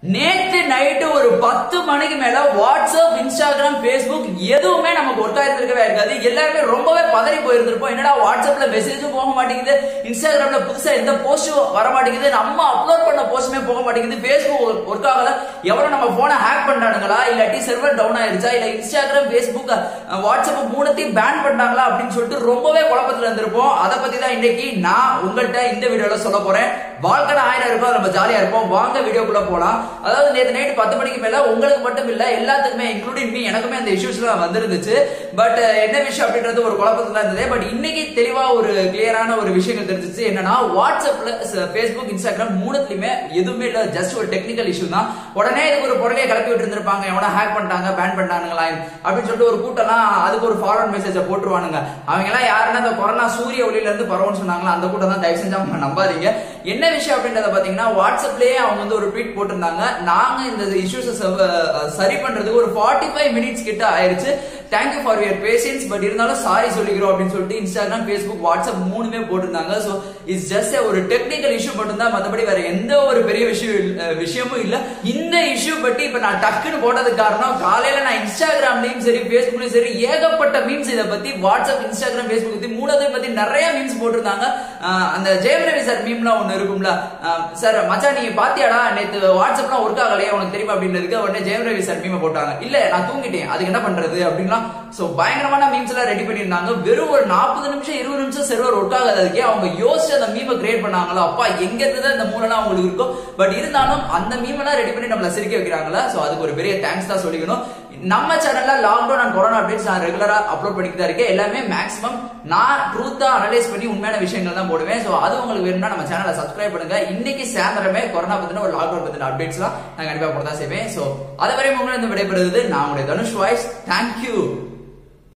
நேத்து நைட்டு ஒரு பத்து மணிக்கு மேல வாட்ஸ்அப் இன்ஸ்டாகிராம் ஃபேஸ்புக் எதுவுமே நமக்கு ஒர்க் ஆயிருக்கவே இருக்காது எல்லாருமே ரொம்பவே பதறி போயிருந்திருப்போம் என்னடா வாட்ஸ்அப்ல மெசேஜும் போக மாட்டேங்குது இன்ஸ்டாகிராம்ல புதுசா எந்த போஸ்டும் வர மாட்டேங்குது நம்ம அப்லோட் பண்ண போஸ்ட்டுமே போக மாட்டேங்குது ஃபேஸ்புக் ஒர்க் ஆகல எவ்வளவு நம்ம போனை ஹேக் பண்ணானுங்களா இல்லாட்டி சர்வர் டவுன் ஆயிருச்சா இல்ல இன்ஸ்டாகிராம் ஃபேஸ்புக் வாட்ஸ்அப் மூணத்தையும் பேன் பண்ணாங்களா அப்படின்னு சொல்லிட்டு ரொம்பவே குழப்பத்துல இருந்திருப்போம் அதை பத்தி தான் இன்னைக்கு நான் உங்கள்கிட்ட இந்த வீடியோல சொல்ல போறேன் வாழ்க்கை ஆயிரம் இருக்கும் நம்ம ஜாலியா இருப்போம் வாங்க வீடியோக்குள்ள போலாம் அதாவது நேற்று நைட் பத்து மணிக்கு மேல உங்களுக்கு மட்டும் இல்ல எல்லாத்துக்குமே இன்க்ளூடிங் மீ எனக்குமே அந்த இஷ்யூஸ் எல்லாம் வந்திருந்துச்சு பட் என்ன விஷயம் அப்படின்றது ஒரு குழப்பத்துல இருந்தது பட் இன்னைக்கு தெளிவா ஒரு கிளியரான ஒரு விஷயங்கள் தெரிஞ்சிச்சு என்னன்னா வாட்ஸ்அப்ல ஃபேஸ்புக் இன்ஸ்டாகிராம் மூணுத்துலயுமே எதுவுமே இல்ல ஜஸ்ட் ஒரு டெக்னிக்கல் இஷ்யூ தான் உடனே இதுக்கு ஒரு பொருளையை கிளப்பி விட்டு இருந்திருப்பாங்க எவனா ஹேக் பண்ணிட்டாங்க பேன் பண்ணிட்டானுங்களா அப்படின்னு சொல்லிட்டு ஒரு கூட்டம்லாம் அதுக்கு ஒரு ஃபார்வர்ட் மெசேஜ் போட்டுருவானுங்க அவங்க எல்லாம் யாருன்னா இந்த கொரோனா சூரிய ஒளியில இருந்து பரவும்னு சொன்னாங்களா அந்த கூட்டம் தான் தயவு செஞ்சு அவங்க நம்பாதீங்க என்ன விஷயம் அப்படின்றத பாத்தீங்கன்னா வாட்ஸ்அப்லயே அவங்க வந்து ஒரு ட்வீட் போட்டிருந்தாங்க நாங்க இந்த இஷ்யூஸ் சரி பண்றதுக்கு ஒரு ஃபார்ட்டி ஃபைவ் மினிட்ஸ் கிட்ட ஆயிருச்சு thank you for your patience but இருந்தாலும் சாரி சொல்லிக்கிறோம் அப்படின்னு சொல்லிட்டு இன்ஸ்டாகிராம் ஃபேஸ்புக் வாட்ஸ்அப் மூணுமே போட்டிருந்தாங்க ஸோ இட்ஸ் ஜஸ்ட் ஒரு டெக்னிக்கல் இஷ்யூ மட்டும் தான் மற்றபடி வேற எந்த ஒரு பெரிய விஷயம் இல்ல- விஷயமும் இல்ல இந்த இஷ்யூ பத்தி இப்ப நான் டக்குன்னு போட்டதுக்கு காரணம் காலையில நான் இன்ஸ்டாகிராம்லயும் சரி ஃபேஸ்புக்லயும் சரி ஏகப்பட்ட மீம்ஸ் இதை பத்தி வாட்ஸ்அப் இன்ஸ்டாகிராம் ஃபேஸ்புக் பத்தி மூணதையும் பத்தி நிறைய மீம்ஸ் போட்டிருந்தாங்க ஆஹ் அந்த ஜெயம் ரவி சார் மீம்லாம் ஒண்ணு இருக்கும்ல சார் மச்சான் நீங்க பாத்தியாடா நேத்து வாட்ஸ்அப்லாம் ஒர்க் ஆகலையே உனக்கு தெரியுமா அப்படின்றதுக்கு உடனே ஜெயம் ரவி சார் மீமை போட்டாங்க இல்ல நான் தூங்கிட்டேன் அதுக்கு என்ன பண்றது அப்படின்லாம் சோ பயங்கரமான மீம்ஸ் எல்லாம் ரெடி பண்ணியிருந்தாங்க வெறும் ஒரு நாற்பது நிமிஷம் இருபது நிமிஷம் சர்வர் ஒர்க் ஆகாததுக்கே அவங்க யோசிச்சு அந்த மீமை கிரியேட் பண்ணாங்களோ அப்பா எங்க இருந்து தான் இந்த மூலெல்லாம் அவங்களுக்கு இருக்கும் பட் இருந்தாலும் அந்த மீமெல்லாம் ரெடி பண்ணி நம்மள சிரிக்க வைக்கிறாங்களா சோ அதுக்கு ஒரு பெரிய தேங்க்ஸ் தான் சொல்லிக்கணும் நம்ம சேனல்ல லாக்டவுன் அண்ட் கொரோனா அப்டேட்ஸ் நான் ரெகுலரா அப்லோட் பண்ணிட்டு தான் இருக்கேன் எல்லாமே மேக்ஸிமம் நான் ட்ரூத்தா அனலைஸ் பண்ணி உண்மையான விஷயங்கள் தான் போடுவேன் சோ அது உங்களுக்கு வேணும்னா நம்ம சேனலை சப்ஸ்கிரைப் பண்ணுங்க இன்னைக்கு சாயந்தரமே கொரோனா பத்தின ஒரு லாக்டவுன் பத்தின அப்டேட்ஸ்லாம் நான் கண்டிப்பா போட தான் செய்வேன் சோ அது வரையும் உங்களை விடைபெறுவது நான் உங்களுடைய தனுஷ் வாய்ஸ் தேங்க்யூ